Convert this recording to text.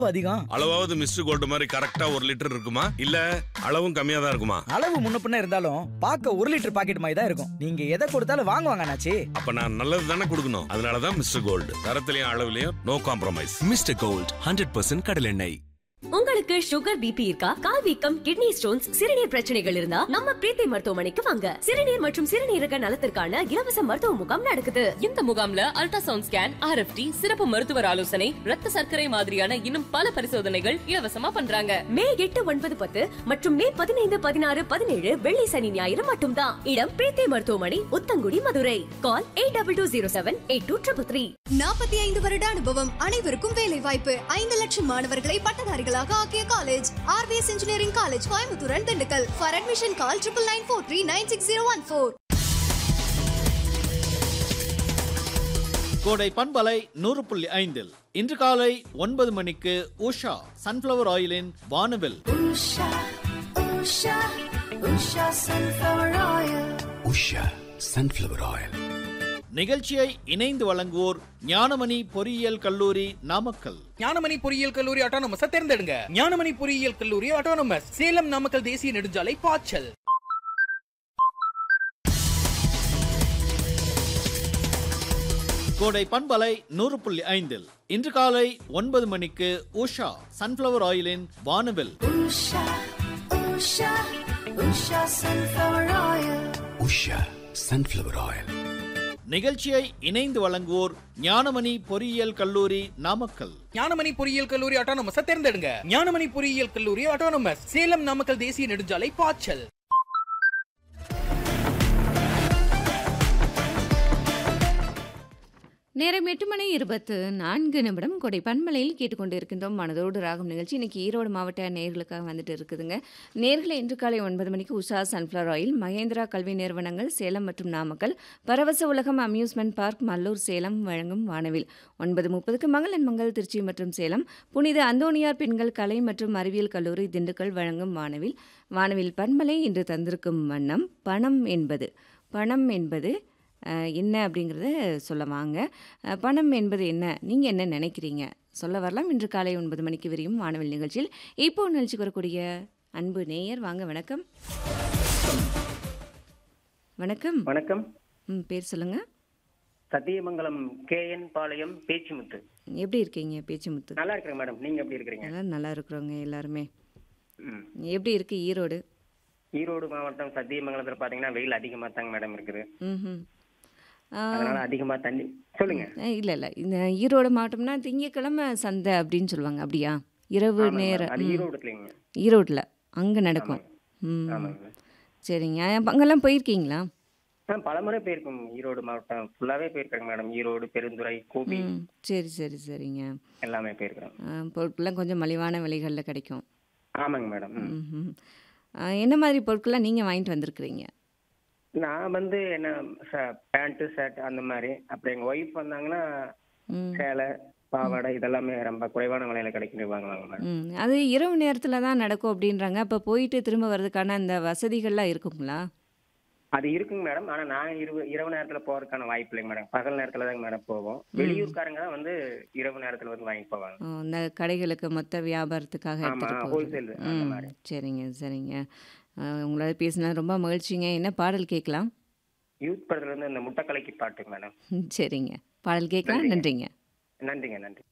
அதிகம் அளவாவது mister gold மாதிரி கரெக்டா ஒரு லிட்டர் இருக்குமா இல்ல அளவும் கம்மியா தான் இருக்குமா அளவு முன்ன பின்ன இருந்தாலும் பார்க்க ஒரு லிட்டர் பாக்கெட் மாதிரி தான் இருக்கும் நீங்க எதை கொடுத்தாலும் வாங்குவாங்க அண்ணாச்சி அப்ப நான் நல்லது தானே கொடுக்கணும் அதனாலதான் மிஸ்டர் கோல்டு தரத்திலையும் அளவுலயும் no compromise mister gold hundred percent கடலெண்ணெய் உங்களுக்கு சுகர் பிபி இருக்கா கால் வீக்கம் கிட்னி ஸ்டோன்ஸ் சிறுநீர் பிரச்சனைகள் இருந்தா நம்ம பிரீத்தி மருத்துவமனைக்கு வாங்க சிறுநீர் மற்றும் சிறுநீரக நலத்திற்கான இலவச மருத்துவ முகாம் நடக்குது இந்த முகாம்ல அல்ட்ராசவுண்ட் ஸ்கேன் ஆர்எஃப்டி சிறப்பு மருத்துவர் ஆலோசனை ரத்த சர்க்கரை மாதிரியான இன்னும் பல பரிசோதனைகள் இலவசமா பண்றாங்க மே எட்டு ஒன்பது பத்து மற்றும் மே பதினைந்து பதினாறு பதினேழு வெள்ளி சனி ஞாயிறு மட்டும்தான் இடம் பிரீத்தி மருத்துவமனை Uthangudi Madurai call eight double two zero seven eight two triple three நாற்பத்தி ஐந்து வருட அனுபவம் அனைவருக்கும் வேலை வாய்ப்பு ஐந்து லட்சம் மாணவர்களை பட்டதாரிகளாக ஆக்கிய college RPS engineering college Coimbatore and Dindigul for admission call triple nine four three nine six zero one four Kodai பண்பலை நூறு புள்ளி ஐந்தில் இன்று காலை ஒன்பது மணிக்கு உஷா சன்ஃப்ளவர் ஆயிலின் வானவில் உஷா சன்ஃப்ளவர் ஆயில் நிகழ்ச்சியை இணைந்து வழங்குவோர் ஞானமணி பொறியியல் கல்லூரி நாமக்கல் ஞானமணி பொறியியல் கல்லூரி ஆட்டோனமஸ் தேர்ந்தெடுங்க ஞானமணி பொறியியல் கல்லூரி ஆட்டோனமஸ் சேலம் நாமக்கல் தேசிய நெடுஞ்சாலை பாய்ச்சல் கோடை பண்பலை நூறு புள்ளி ஐந்தில் இன்று காலை ஒன்பது மணிக்கு உஷா சன்ஃப்ளவர் ஆயிலின் வானவில் உஷா சன்ஃப்ளவர் ஆயில் நிகழ்ச்சியை இணைந்து வழங்குவோர் ஞானமணி பொறியியல் கல்லூரி நாமக்கல் ஞானமணி பொறியியல் கல்லூரி ஆட்டோனமஸ் தேர்ந்தெடுங்க ஞானமணி பொறியியல் கல்லூரி ஆட்டோனமஸ் சேலம் நாமக்கல் தேசிய நெடுஞ்சாலை பாய்ச்சல் நேரம் எட்டு மணி இருபத்து நான்கு நிமிடம் கொடை பன்மலையில் கேட்டுக்கொண்டு இருக்கின்றோம் மனதோடு ராகம் நிகழ்ச்சி இன்னைக்கு ஈரோடு மாவட்ட நேர்களுக்காக வந்துட்டு இருக்குதுங்க நேர்களை இன்று காலை ஒன்பது மணிக்கு உஷா சன்ஃப்ளவர் ஆயில் மகேந்திரா கல்வி நிறுவனங்கள் சேலம் மற்றும் நாமக்கல் பரவச உலகம் அம்யூஸ்மெண்ட் பார்க் மல்லூர் சேலம் வழங்கும் வானவில் ஒன்பது முப்பதுக்கு மங்களன் மங்கள் திருச்சி மற்றும் சேலம் புனித அந்தோனியார் பெண்கள் கலை மற்றும் அறிவியல் கல்லூரி திண்டுக்கல் வழங்கும் வானவில் வானவில் பன்மலை இன்று தந்திருக்கும் வண்ணம் பணம் என்பது பணம் என்பது அஹ், என்ன அப்படிங்கிறத சொல்ல வாங்க அஹ், பணம் என்பது என்ன நீங்கள் என்ன நினைக்கிறீங்க சொல்ல வரலாம் இன்று காலை ஒன்பது மணிக்கு விரியும் வானவில் நிகழ்ச்சியில் இப்போ நிகழ்ச்சிக்கு வரக்கூடிய அன்பு நேயர் வாங்க வணக்கம் வணக்கம் வணக்கம் ம் பேர் சொல்லுங்க சத்தியமங்கலம் கே என் பாளையம் பேச்சுமுத்து எப்படி இருக்கீங்க பேச்சுமுத்து நல்லா இருக்கிறேன் மேடம் நீங்க எப்படி இருக்கிறீங்க எல்லாம் நல்லா இருக்கிறோங்க எல்லாருமே ம். எப்படி இருக்கு ஈரோடு ஈரோடு மாவட்டம் சத்தியமங்கலத்துல பாத்தீங்கன்னா வெயில் அதிகமா தாங்க மேடம் இருக்குது ம் அதனால அதிகமா தண்ணி சொல்லுங்க இல்லை இல்லை இந்த ஈரோடு மாவட்டம்னா திங்கக்கிழமை சந்தை அப்படின்னு சொல்லுவாங்க அப்படியா இரவு ஆமாங்க நேர madam. அது ம். ஈரோடுலீங்க ஈரோட்டில் அங்கே நடக்கும் ம் ஆமாங்க சரிங்க அப்ப அங்கெல்லாம் போயிருக்கீங்களா ஆ பலமுறை போயிருக்கோம் ஈரோடு மாவட்டம் ஃபுல்லாவே போயிருக்கிறேங்க மேடம் ஈரோடு பெருந்துறை கோபி ம் சரி சரி சரிங்க எல்லாமே போயிருக்கிறோம் ஆ, பொருட்கள்லாம் கொஞ்சம் மலிவான விலைகளில் கிடைக்கும் ஆமாங்க மேடம் ம். ம்ஹும். ஆ, என்ன மாதிரி பொருட்கள்லாம் நீங்கள் வாங்கிட்டு வந்திருக்கிறீங்க நான் வந்து என்ன பேண்ட் ஷர்ட் அந்த மாதிரி அப்புறம் எங்க ஒய்ஃப் வந்தாங்கன்னா ம் சேலை பாவாடை இதெல்லாமே ரொம்ப குறைவான விலையில கிடைக்கும் வாங்குவாங்க மேடம் ம் அது இரவு நேரத்தில் தான் நடக்கும் அப்படின்றாங்க அப்போ போயிட்டு திரும்ப வர்றதுக்கான அந்த வசதிகள்லாம் இருக்குங்களா அது இருக்குங்க மேடம் ஆனா நான் இரவு இரவு நேரத்துல போறதுக்கான வாய்ப்பு இல்லைங்க மேடம் பகல் நேரத்துல தாங்க மேடம் போவோம் வெளியூர்காரங்க தான் வந்து இரவு நேரத்துல வந்து வாங்கி போவாங்க ஓ, இந்த கடைகளுக்கு மொத்த வியாபாரத்துக்காக ஆமா எடுத்துகிட்டு ஹோல்சேல் போகிறது அந்த ம் மாதிரி சரிங்க சரிங்க ஆ, உங்களோட பேசினா ரொம்ப மகிழ்ச்சிங்க என்ன பாடல் கேட்கலாம் யூத் படத்துல இருந்து இந்த முட்டைக்கலைக்கு பாட்டுங்க மேடம் சரிங்க பாடல் கேட்கலாம் நன்றிங்க நன்றிங்க நன்றி